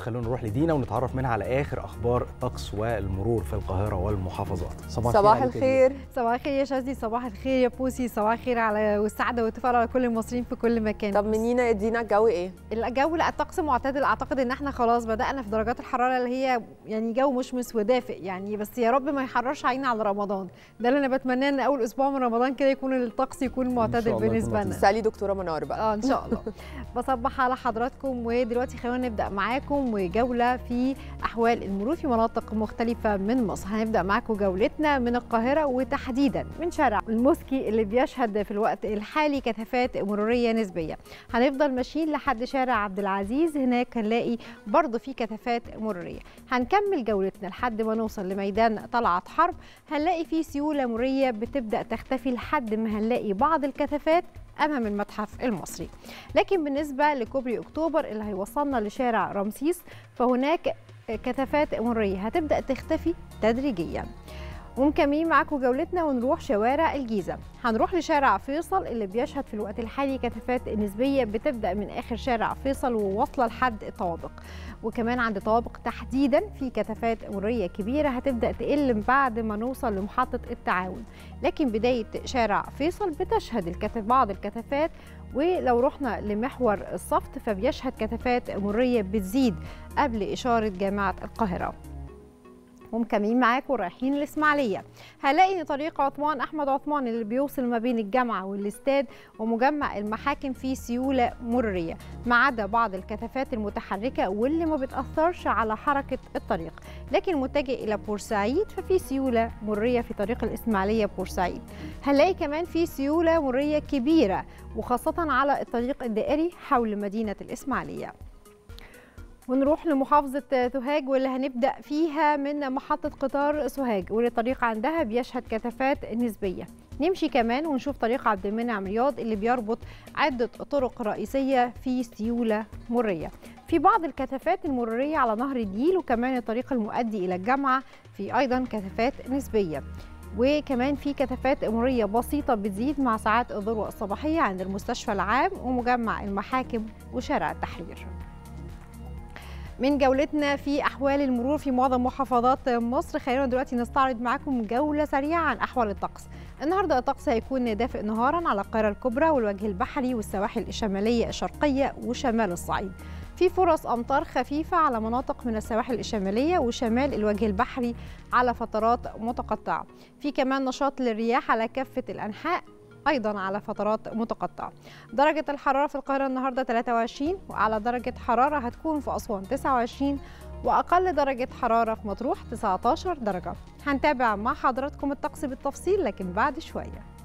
خلونا نروح لدينا ونتعرف منها على اخر اخبار الطقس والمرور في القاهره والمحافظات صباح عليك يا الخير صباح الخير يا شاذلي صباح الخير يا بوسي صباح الخير على والسعاده والتفاؤل على كل المصريين في كل مكان طمنينا ادينا الجو ايه الجو لا الطقس معتدل اعتقد ان احنا خلاص بدانا في درجات الحراره اللي هي يعني جو مشمس ودافئ يعني بس يا رب ما يحررش علينا على رمضان ده اللي انا بتمناه ان اول اسبوع من رمضان كده يكون الطقس يكون معتدل الله يكون بالنسبه لطيف. لنا سالي دكتوره منار بقى اه ان شاء الله بصبح على حضراتكم ودلوقتي خلونا نبدا معاكم وجوله في احوال المرور في مناطق مختلفه من مصر هنبدا معاكم جولتنا من القاهره وتحديدا من شارع الموسكي اللي بيشهد في الوقت الحالي كثافات مروريه نسبيه هنفضل ماشيين لحد شارع عبد العزيز هناك هنلاقي برضه في كثافات مروريه هنكمل جولتنا لحد ما نوصل لميدان طلعت حرب هنلاقي في سيوله مروريه بتبدا تختفي لحد ما هنلاقي بعض الكثافات امام المتحف المصري لكن بالنسبه لكوبري اكتوبر اللي هيوصلنا لشارع رمسيس فهناك كثافات مروريه هتبدا تختفي تدريجيا ومكملين معاكم جولتنا ونروح شوارع الجيزه هنروح لشارع فيصل اللي بيشهد في الوقت الحالي كثافات نسبيه بتبدا من اخر شارع فيصل وواصله لحد الطوابق وكمان عند طوابق تحديدا في كثافات مروريه كبيره هتبدا تقل بعد ما نوصل لمحطه التعاون لكن بدايه شارع فيصل بتشهد الكثف بعض الكثافات ولو رحنا لمحور الصفت فبيشهد كثافات مروريه بتزيد قبل اشاره جامعه القاهره ومكملين معاكم رايحين الاسماعيليه هلاقي ان طريق عثمان احمد عثمان اللي بيوصل ما بين الجامعه والاستاد ومجمع المحاكم فيه سيوله مروريه ما عدا بعض الكثافات المتحركه واللي ما بتاثرش على حركه الطريق لكن متجه الى بورسعيد ففي سيوله مروريه في طريق الاسماعيليه بورسعيد هنلاقي كمان في سيوله مروريه كبيره وخاصه على الطريق الدائري حول مدينه الاسماعيليه ونروح لمحافظة سوهاج واللي هنبدأ فيها من محطة قطار سوهاج واللي الطريق عندها بيشهد كثافات نسبية نمشي كمان ونشوف طريق عبد المنعم رياض اللي بيربط عدة طرق رئيسية في سيولة مرية في بعض الكثافات المرورية على نهر النيل وكمان الطريق المؤدي إلى الجامعة في أيضا كثافات نسبية وكمان في كثافات مرورية بسيطة بتزيد مع ساعات الذروة الصباحية عند المستشفى العام ومجمع المحاكم وشارع التحرير من جولتنا في احوال المرور في معظم محافظات مصر خلينا دلوقتي نستعرض معاكم جوله سريعه عن احوال الطقس النهارده الطقس هيكون دافئ نهارا على القاهره الكبرى والوجه البحري والسواحل الشماليه الشرقيه وشمال الصعيد في فرص امطار خفيفه على مناطق من السواحل الشماليه وشمال الوجه البحري على فترات متقطعه في كمان نشاط للرياح على كافه الانحاء ايضا على فترات متقطعه درجه الحراره في القاهره النهارده 23 واعلى درجه حراره هتكون في اسوان 29 واقل درجه حراره في مطروح 19 درجه هنتابع مع حضراتكم الطقس بالتفصيل لكن بعد شويه